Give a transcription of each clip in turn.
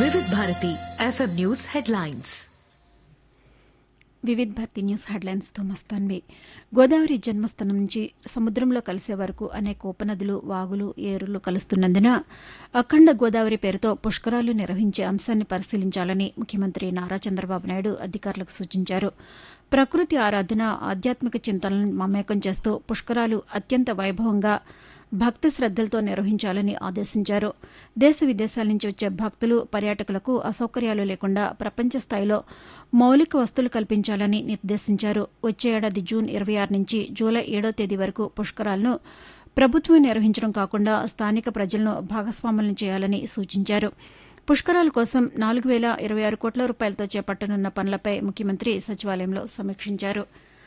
వివిధ Bharati FM news headlines Vividh Bharati news హెడ్లైన్స్తో మస్తాన్వి గోదావరి జన్మస్థానం నుంచి సముద్రంలో కలిసే వరకు అనేక ఉపనదులు వాగులు ఏరులు కలుస్తున్నందున అఖండ గోదావరి పేరుతో పుష్కరాలు నిర్వహించే అంశాన్ని పరిశీలించాలని ముఖ్యమంత్రి నారా చంద్రబాబు నాయుడు అధికారులకు సూచించారు ప్రకృతి ఆరాధన ఆధ్యాత్మిక చింతనలను మమేకం చేస్తూ పుష్కరాలు అత్యంత వైభవంగా భక్తి శ్రద్దలతో నిర్వహించాలని ఆదేశించారు దేశ విదేశాల నుంచి వచ్చే భక్తులు పర్యాటకులకు అసౌకర్యాలు లేకుండా ప్రపంచ స్థాయిలో మౌలిక వస్తువులు కల్పించాలని నిర్దేశించారు వచ్చే ఏడాది జూన్ ఇరవై ఆరు నుంచి జూలై ఏడో తేదీ వరకు పుష్కరాలను ప్రభుత్వం నిర్వహించడం కాకుండా స్థానిక ప్రజలను భాగస్వాములను చేయాలని సూచించారు పుష్కరాల కోసం నాలుగు వేల ఇరవై ఆరు కోట్ల రూపాయలతో చేపట్టనున్న పనులపై ముఖ్యమంత్రి సచివాలయంలో సమీక్షించారు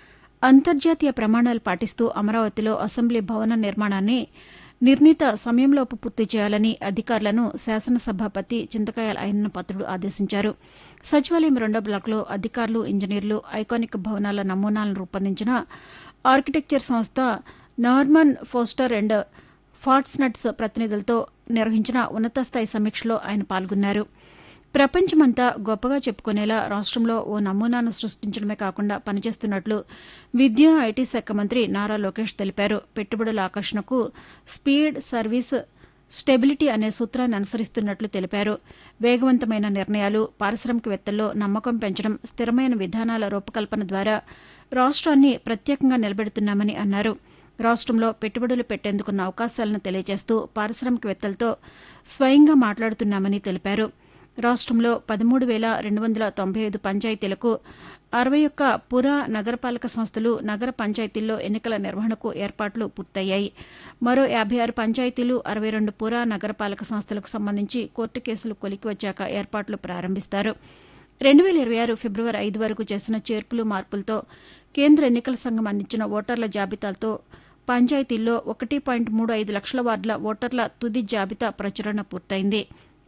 అంతర్జాతీయ ప్రమాణాలు పాటిస్తూ అమరావతిలో అసెంబ్లీ భవన నిర్మాణాన్ని నిర్ణీత సమయంలోపు పూర్తి చేయాలని అధికారులను శాసనసభాపతి చింతకాయల అయ్యన్న పాత్రుడు ఆదేశించారు సచివాలయం రెండో బ్లాక్లో అధికారులు ఇంజనీర్లు ఐకానిక్ భవనాల నమూనాలను రూపొందించిన ఆర్కిటెక్చర్ సంస్థ నార్మన్ ఫోస్టర్ అండ్ ఫాట్స్నట్స్ ప్రతినిధులతో నిర్వహించిన ఉన్నతస్థాయి సమీక్షలో ఆయన పాల్గొన్నారు ప్రపంచమంతా గొప్పగా చెప్పుకునేలా రాష్ట్రంలో ఓ నమూనాను సృష్టించడమే కాకుండా పనిచేస్తున్నట్లు విద్యా ఐటీ శాఖ మంత్రి నారా లోకేష్ తెలిపారు పెట్టుబడుల ఆకర్షణకు స్పీడ్ సర్వీస్ స్టెబిలిటీ అనే సూత్రాన్ని అనుసరిస్తున్నట్లు తెలిపారు వేగవంతమైన నిర్ణయాలు పారిశ్రామికవేత్తల్లో నమ్మకం పెంచడం స్థిరమైన విధానాల రూపకల్పన ద్వారా రాష్ట్రాన్ని ప్రత్యేకంగా నిలబెడుతున్నామని అన్నారు రాష్ట్రంలో పెట్టుబడులు పెట్టేందుకున్న అవకాశాలను తెలియజేస్తూ పారిశ్రామికవేత్తలతో స్వయంగా మాట్లాడుతున్నామని తెలిపారు రాష్ట్రంలో పదమూడు వేల రెండు వందల తొంభై ఐదు పంచాయతీలకు అరవై ఒక్క పుర నగరపాలక సంస్థలు నగర పంచాయతీల్లో ఎన్నికల నిర్వహణకు ఏర్పాట్లు పూర్తయ్యాయి మరో యాభై ఆరు పంచాయతీలు అరవై రెండు పుర నగరపాలక సంస్థలకు సంబంధించి కోర్టు కేసులు కొలికి వచ్చాక ఏర్పాట్లు ప్రారంభిస్తారు రెండు వేల ఇరవై ఆరు ఫిబ్రవరి ఐదు వరకు చేసిన చేర్పులు మార్పులతో కేంద్ర ఎన్నికల సంఘం అందించిన ఓటర్ల జాబితాలతో పంచాయతీల్లో ఒకటి పాయింట్ మూడు ఐదు లక్షల వార్డుల ఓటర్ల తుది జాబితా ప్రచురణ పూర్తయింది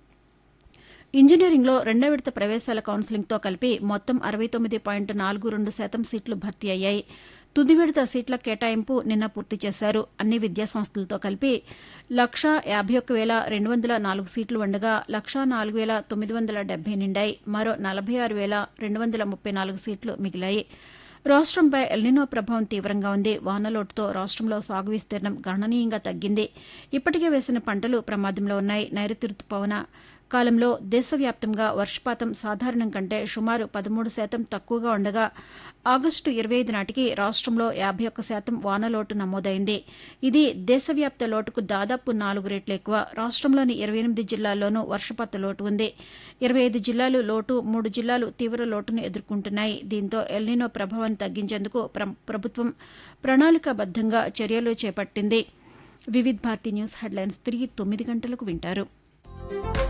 ఇంజనీరింగ్లో రెండో విడత ప్రవేశాల కౌన్సిలింగ్తో కలిపి మొత్తం అరవై తొమ్మిది పాయింట్ నాలుగు రెండు శాతం సీట్లు భర్తీ అయ్యాయి తుది విడత సీట్ల కేటాయింపు నిన్న పూర్తి చేశారు అన్ని విద్యాసంస్థలతో కలిపి లక్షా యాభై ఒక్క వేల రెండు వందల నాలుగు సీట్లు ఉండగా లక్షా నాలుగు వేల తొమ్మిది వందల డెబ్బై నిండాయి మరో నలభై ఆరు వేల రెండు వందల ముప్పై నాలుగు సీట్లు మిగిలాయి రాష్ట్రంపై ఎల్నినో ప్రభావం తీవ్రంగా ఉంది వానలోటుతో రాష్ట్రంలో సాగు విస్తీర్ణం గణనీయంగా తగ్గింది ఇప్పటికే వేసిన పంటలు ప్రమాదంలో ఉన్నాయి నైరుతి రుతుపవన కాలంలో దేశవ్యాప్తంగా వర్షపాతం సాధారణం కంటే సుమారు పదమూడు శాతం తక్కువగా ఉండగా ఆగస్టు ఇరవై ఐదు నాటికి రాష్ట్రంలో యాభై ఒక్క శాతం వానలోటు నమోదైంది ఇది దేశవ్యాప్త లోటుకు దాదాపు నాలుగు రెట్లు ఎక్కువ రాష్ట్రంలోని ఇరవై ఎనిమిది జిల్లాల్లోనూ వర్షపాత లోటు ఉంది ఇరవై ఐదు జిల్లాలు లోటు మూడు జిల్లాలు తీవ్ర లోటును ఎదుర్కొంటున్నాయి దీంతో ఎల్నినో ప్రభావాన్ని తగ్గించేందుకు ప్రభుత్వం ప్రణాళికాబద్దంగా చర్యలు చేపట్టింది వివిధ్ భారతి న్యూస్ హెడ్లైన్స్ తిరిగి తొమ్మిది గంటలకు వింటారు